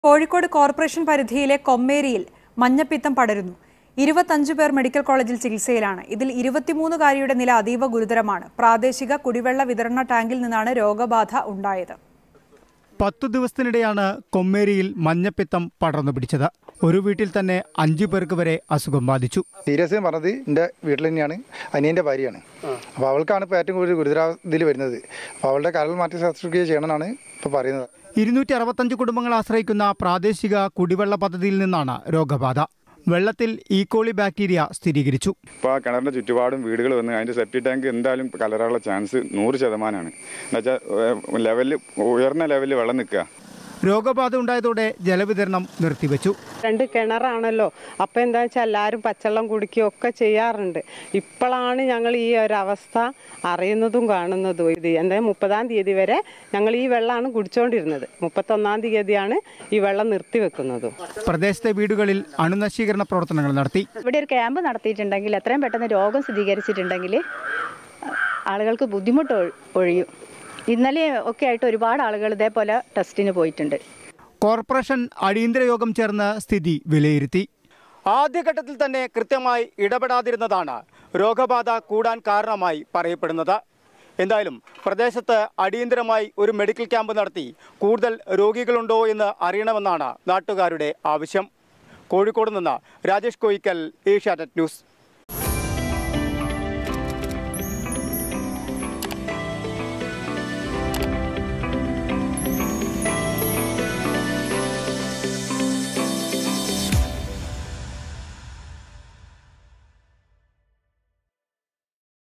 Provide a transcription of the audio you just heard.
Kozhikode corporation പരിധിയിലെ കൊമ്മേരിയിൽ മഞ്ഞപ്പിത്തം പടരുന്നു ഇരുപത്തഞ്ചു പേർ മെഡിക്കൽ കോളേജിൽ ചികിത്സയിലാണ് ഇതിൽ ഇരുപത്തിമൂന്നുകാരിയുടെ നില അതീവ ഗുരുതരമാണ് പ്രാദേശിക കുടിവെള്ള വിതരണ ടാങ്കിൽ നിന്നാണ് രോഗബാധ ഉണ്ടായത് പത്തു ദിവസത്തിനിടെയാണ് കൊമ്മേരിയിൽ മഞ്ഞപ്പിത്തം പടർന്നു പിടിച്ചത് ഒരു വീട്ടിൽ തന്നെ അഞ്ചു പേർക്ക് വരെ അസുഖം ബാധിച്ചു സീരിയസ് പറഞ്ഞത് എൻ്റെ വീട്ടിൽ തന്നെയാണ് അനിയൻ്റെ ഭാര്യയാണ് അപ്പോൾ അവൾക്കാണ് ഇപ്പോൾ ഏറ്റവും കൂടുതൽ ഗുരുതരാവസ്ഥയിൽ വരുന്നത് അപ്പോൾ അവളുടെ കരൾ മാറ്റി ശസ്ത്രക്രിയ ചെയ്യണമെന്നാണ് ഇപ്പോൾ പറയുന്നത് ഇരുന്നൂറ്റി അറുപത്തഞ്ച് കുടുംബങ്ങൾ ആശ്രയിക്കുന്ന പ്രാദേശിക കുടിവെള്ള പദ്ധതിയിൽ നിന്നാണ് രോഗബാധ വെള്ളത്തിൽ ഈക്കോളി ബാക്ടീരിയ സ്ഥിരീകരിച്ചു ഇപ്പോൾ ആ കിണറിൻ്റെ ചുറ്റുപാടും വീടുകൾ വന്ന് അതിൻ്റെ സെപ്റ്റി ടാങ്ക് എന്തായാലും കലരാനുള്ള ചാൻസ് നൂറ് ശതമാനമാണ് എന്നുവെച്ചാൽ ലെവലിൽ ഉയർന്ന ലെവലിൽ വെള്ളം നിൽക്കുക രോഗബാധ ഉണ്ടായതോടെ ജലവിതരണം നിർത്തിവെച്ചു രണ്ട് കിണറാണല്ലോ അപ്പം എന്താ വെച്ചാൽ എല്ലാവരും പച്ചവെള്ളം കുടിക്കുകയും ഒക്കെ ചെയ്യാറുണ്ട് ഇപ്പോഴാണ് ഞങ്ങൾ ഈ ഒരു അവസ്ഥ അറിയുന്നതും കാണുന്നതും ഇത് എന്താ മുപ്പതാം തീയതി വരെ ഞങ്ങൾ ഈ വെള്ളമാണ് കുടിച്ചുകൊണ്ടിരുന്നത് മുപ്പത്തൊന്നാം തീയതിയാണ് ഈ വെള്ളം നിർത്തിവെക്കുന്നതും പ്രദേശത്തെ വീടുകളിൽ അണുനശീകരണ പ്രവർത്തനങ്ങൾ നടത്തി ഇവിടെ ഒരു ക്യാമ്പ് നടത്തിയിട്ടുണ്ടെങ്കിൽ എത്രയും പെട്ടെന്ന് രോഗം സ്ഥിരീകരിച്ചിട്ടുണ്ടെങ്കിൽ ആളുകൾക്ക് ബുദ്ധിമുട്ട് ഒഴി- ഒഴിയും ഇന്നലെ ഒക്കെ ആയിട്ട് ഒരുപാട് ആളുകൾ ഇതേപോലെ ടെസ്റ്റിന് പോയിട്ടുണ്ട് കോർപ്പറേഷൻ അടിയന്തര യോഗം ചേർന്ന് സ്ഥിതി വിലയിരുത്തി ആദ്യഘട്ടത്തിൽ തന്നെ കൃത്യമായി ഇടപെടാതിരുന്നതാണ് രോഗബാധ കൂടാൻ കാരണമായി പറയപ്പെടുന്നത് എന്തായാലും പ്രദേശത്ത് അടിയന്തരമായി ഒരു മെഡിക്കൽ ക്യാമ്പ് നടത്തി കൂടുതൽ രോഗികളുണ്ടോ എന്ന് അറിയണമെന്നാണ് നാട്ടുകാരുടെ ആവശ്യം കോഴിക്കോട് നിന്ന് രാജേഷ് കോയിക്കൽ ഏഷ്യാനെറ്റ് ന്യൂസ്